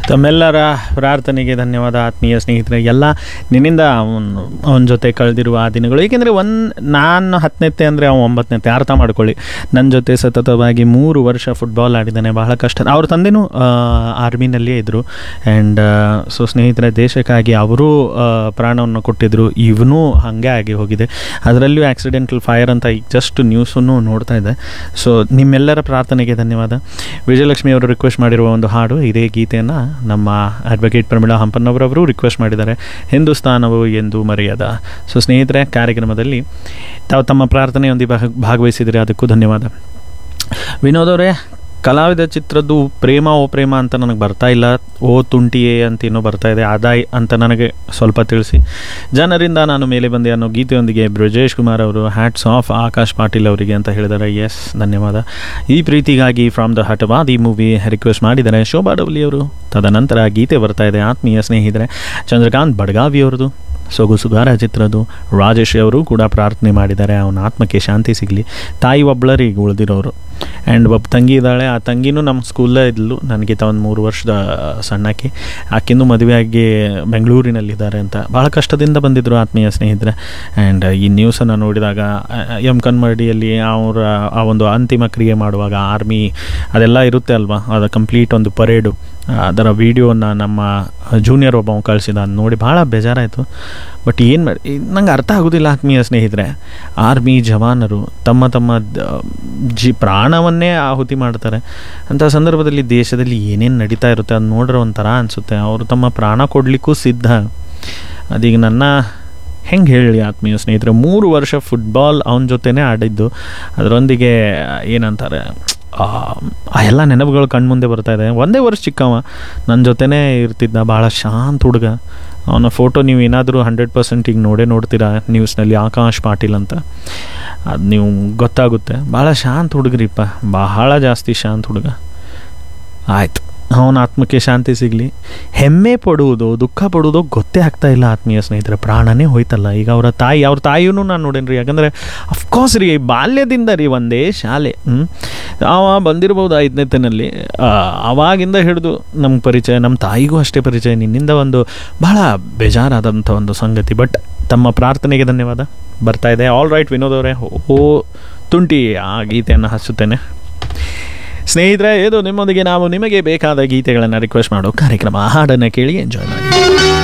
ತಮ್ಮೆಲ್ಲರ ಪ್ರಾರ್ಥನೆಗೆ ಧನ್ಯವಾದ ಆತ್ಮೀಯ ಸ್ನೇಹಿತರೆ ಎಲ್ಲ ನಿನ್ನಿಂದ ಅವನು ಅವನ ಜೊತೆ ಕಳೆದಿರುವ ಆ ದಿನಗಳು ಏಕೆಂದರೆ ಒಂದು ನಾನು ಹತ್ತನೇತೆ ಅಂದರೆ ಅವನು ಒಂಬತ್ತನೇತೆ ಅರ್ಥ ಮಾಡ್ಕೊಳ್ಳಿ ನನ್ನ ಜೊತೆ ಸತತವಾಗಿ ಮೂರು ವರ್ಷ ಫುಟ್ಬಾಲ್ ಆಡಿದ್ದಾನೆ ಬಹಳ ಕಷ್ಟ ಅವ್ರ ತಂದೆನೂ ಆರ್ಮಿನಲ್ಲಿಯೇ ಇದ್ದರು ಆ್ಯಂಡ್ ಸೊ ಸ್ನೇಹಿತರೆ ದೇಶಕ್ಕಾಗಿ ಅವರೂ ಪ್ರಾಣವನ್ನು ಕೊಟ್ಟಿದ್ದರು ಇವನೂ ಹಾಗೆ ಆಗಿ ಹೋಗಿದೆ ಅದರಲ್ಲಿಯೂ ಆಕ್ಸಿಡೆಂಟಲ್ ಫೈರ್ ಅಂತ ಈಗ ಜಸ್ಟ್ ನ್ಯೂಸನ್ನು ನೋಡ್ತಾ ಇದೆ ಸೊ ನಿಮ್ಮೆಲ್ಲರ ಪ್ರಾರ್ಥನೆಗೆ ಧನ್ಯವಾದ ವಿಜಯಲಕ್ಷ್ಮಿ ಅವರು ರಿಕ್ವೆಸ್ಟ್ ಮಾಡಿರುವ ಒಂದು ಹಾಡು ಇದೇ ಗೀತೆಯನ್ನು ನಮ್ಮ ಅಡ್ವೊಕೇಟ್ ಪ್ರಮೀಳಾ ಹಂಪನ್ನವರವರು ರಿಕ್ವೆಸ್ಟ್ ಮಾಡಿದ್ದಾರೆ ಹಿಂದೂಸ್ತಾನವು ಎಂದು ಮರೆಯದ ಸೊ ಸ್ನೇಹಿತರೆ ಕಾರ್ಯಕ್ರಮದಲ್ಲಿ ತಾವು ತಮ್ಮ ಪ್ರಾರ್ಥನೆಯೊಂದಿಗೆ ಭಾಗ ಭಾಗವಹಿಸಿದರೆ ಅದಕ್ಕೂ ಧನ್ಯವಾದ ವಿನೋದ್ ಅವರೇ ಕಲಾವಿದ ಚಿತ್ರದ್ದು ಪ್ರೇಮ ಓ ಪ್ರೇಮ ಅಂತ ನನಗೆ ಬರ್ತಾ ಇಲ್ಲ ಓ ತುಂಟಿಯೇ ಅಂತ ಏನೋ ಬರ್ತಾ ಇದೆ ಆದಾಯ್ ಅಂತ ನನಗೆ ಸ್ವಲ್ಪ ತಿಳಿಸಿ ಜನರಿಂದ ನಾನು ಮೇಲೆ ಬಂದೆ ಅನ್ನೋ ಗೀತೆಯೊಂದಿಗೆ ಬ್ರಜೇಶ್ ಕುಮಾರ್ ಅವರು ಹ್ಯಾಟ್ಸ್ ಆಫ್ ಆಕಾಶ್ ಪಾಟೀಲ್ ಅವರಿಗೆ ಅಂತ ಹೇಳಿದ್ದಾರೆ ಎಸ್ ಧನ್ಯವಾದ ಈ ಪ್ರೀತಿಗಾಗಿ ಫ್ರಾಮ್ ದ ಹಟವಾದ್ ಈ ಮೂವಿ ರಿಕ್ವೆಸ್ಟ್ ಮಾಡಿದ್ದಾರೆ ಶೋಭಾ ಡಬ್ಲಿ ಅವರು ತದನಂತರ ಗೀತೆ ಬರ್ತಾ ಇದೆ ಆತ್ಮೀಯ ಸ್ನೇಹಿತರೆ ಚಂದ್ರಕಾಂತ್ ಬಡ್ಗಾವಿ ಅವರದು ಸೊಗಸುಗಾರ ಚಿತ್ರದ್ದು ರಾಜೇಶ್ ಅವರು ಕೂಡ ಪ್ರಾರ್ಥನೆ ಮಾಡಿದ್ದಾರೆ ಅವನ ಆತ್ಮಕ್ಕೆ ಶಾಂತಿ ಸಿಗಲಿ ತಾಯಿ ಒಬ್ಬಳರಿಗೆ ಉಳಿದಿರೋರು ಆ್ಯಂಡ್ ಒಬ್ಬ ತಂಗಿ ಇದ್ದಾಳೆ ಆ ತಂಗಿನೂ ನಮ್ಮ ಸ್ಕೂಲ್ಲೇ ಇದ್ಲು ನನಗಿಂತ ಒಂದು ಮೂರು ವರ್ಷದ ಸಣ್ಣಕ್ಕೆ ಆಕಿಂದು ಮದುವೆಯಾಗಿ ಬೆಂಗಳೂರಿನಲ್ಲಿದ್ದಾರೆ ಅಂತ ಭಾಳ ಕಷ್ಟದಿಂದ ಬಂದಿದ್ದರು ಆತ್ಮೀಯ ಸ್ನೇಹಿತರೆ ಆ್ಯಂಡ್ ಈ ನ್ಯೂಸನ್ನು ನೋಡಿದಾಗ ಎಮ್ ಕನ್ಮರ್ಡಿಯಲ್ಲಿ ಅವರ ಆ ಒಂದು ಅಂತಿಮ ಕ್ರಿಯೆ ಮಾಡುವಾಗ ಆರ್ಮಿ ಅದೆಲ್ಲ ಇರುತ್ತೆ ಅಲ್ವಾ ಅದು ಕಂಪ್ಲೀಟ್ ಒಂದು ಪರೇಡು ಅದರ ವಿಡಿಯೋನ ನಮ್ಮ ಜೂನಿಯರ್ ಒಬ್ಬ ಕಳಿಸಿದ ಅದು ನೋಡಿ ಭಾಳ ಬೇಜಾರಾಯಿತು ಬಟ್ ಏನು ಮಾಡಿ ನಂಗೆ ಅರ್ಥ ಆಗೋದಿಲ್ಲ ಆತ್ಮೀಯ ಸ್ನೇಹಿತರೆ ಆರ್ಮಿ ಜವಾನರು ತಮ್ಮ ತಮ್ಮ ದ- ಜಿ ಪ್ರಾಣವನ್ನೇ ಆಹುತಿ ಮಾಡ್ತಾರೆ ಅಂಥ ಸಂದರ್ಭದಲ್ಲಿ ದೇಶದಲ್ಲಿ ಏನೇನು ನಡೀತಾ ಇರುತ್ತೆ ಅದು ನೋಡ್ರೆ ಒಂಥರ ಅನಿಸುತ್ತೆ ಅವರು ತಮ್ಮ ಪ್ರಾಣ ಕೊಡಲಿಕ್ಕೂ ಸಿದ್ಧ ಅದೀಗ ನನ್ನ ಹೆಂಗೆ ಹೇಳಿ ಆತ್ಮೀಯ ಸ್ನೇಹಿತರೆ ಮೂರು ವರ್ಷ ಫುಟ್ಬಾಲ್ ಅವನ ಜೊತೆನೇ ಆಡಿದ್ದು ಅದರೊಂದಿಗೆ ಏನಂತಾರೆ ಆ ಆ ಎಲ್ಲ ನೆನಪುಗಳು ಕಣ್ಮುಂದೆ ಬರ್ತಾ ಇದೆ ಒಂದೇ ವರ್ಷ ಚಿಕ್ಕವ ನನ್ನ ಜೊತೆನೇ ಇರ್ತಿದ್ದ ಭಾಳ ಶಾಂತ ಹುಡುಗ ಅವನ ಫೋಟೋ ನೀವು ಏನಾದರೂ ಹಂಡ್ರೆಡ್ ಪರ್ಸೆಂಟ್ ಈಗ ನೋಡೇ ನೋಡ್ತೀರಾ ನ್ಯೂಸ್ನಲ್ಲಿ ಆಕಾಶ್ ಪಾಟೀಲ್ ಅಂತ ಅದು ನೀವು ಗೊತ್ತಾಗುತ್ತೆ ಭಾಳ ಶಾಂತ ಹುಡುಗರಿಪ್ಪ ಬಹಳ ಜಾಸ್ತಿ ಶಾಂತ ಹುಡುಗ ಆಯ್ತು ಅವನ ಆತ್ಮಕ್ಕೆ ಶಾಂತಿ ಸಿಗಲಿ ಹೆಮ್ಮೆ ಪಡುವುದು ದುಃಖ ಪಡುವುದೋ ಗೊತ್ತೇ ಆಗ್ತಾ ಇಲ್ಲ ಆತ್ಮೀಯ ಸ್ನೇಹಿತರೆ ಪ್ರಾಣನೇ ಹೋಯ್ತಲ್ಲ ಈಗ ಅವರ ತಾಯಿ ಅವ್ರ ತಾಯಿಯೂ ನಾನು ನೋಡೇನಿ ರೀ ಯಾಕಂದರೆ ಅಫ್ಕೋರ್ಸ್ ರೀ ಬಾಲ್ಯದಿಂದ ರೀ ಒಂದೇ ಶಾಲೆ ಹ್ಮ್? ಅವ ಬಂದಿರ್ಬೋದು ಐದನೇತನಲ್ಲಿ ಅವಾಗಿಂದ ಹಿಡಿದು ನಮ್ಗೆ ಪರಿಚಯ ನಮ್ಮ ತಾಯಿಗೂ ಅಷ್ಟೇ ಪರಿಚಯ ನಿನ್ನಿಂದ ಒಂದು ಬಹಳ ಬೇಜಾರಾದಂಥ ಒಂದು ಸಂಗತಿ ಬಟ್ ತಮ್ಮ ಪ್ರಾರ್ಥನೆಗೆ ಧನ್ಯವಾದ ಬರ್ತಾ ಇದೆ ಆಲ್ ರೈಟ್ ವಿನೋದ್ ಅವರೇ ಓ ತುಂಟಿ ಆ ಗೀತೆಯನ್ನು ಹಚ್ಚುತ್ತೇನೆ ಸ್ನೇಹಿತರೆ ಇದು ನಿಮ್ಮೊಂದಿಗೆ ನಾವು ನಿಮಗೆ ಬೇಕಾದ ಗೀತೆಗಳನ್ನು ರಿಕ್ವೆಸ್ಟ್ ಮಾಡೋ ಕಾರ್ಯಕ್ರಮ ಹಾಡನ್ನು ಕೇಳಿ ಎಂಜಾಯ್ ಮಾಡಿ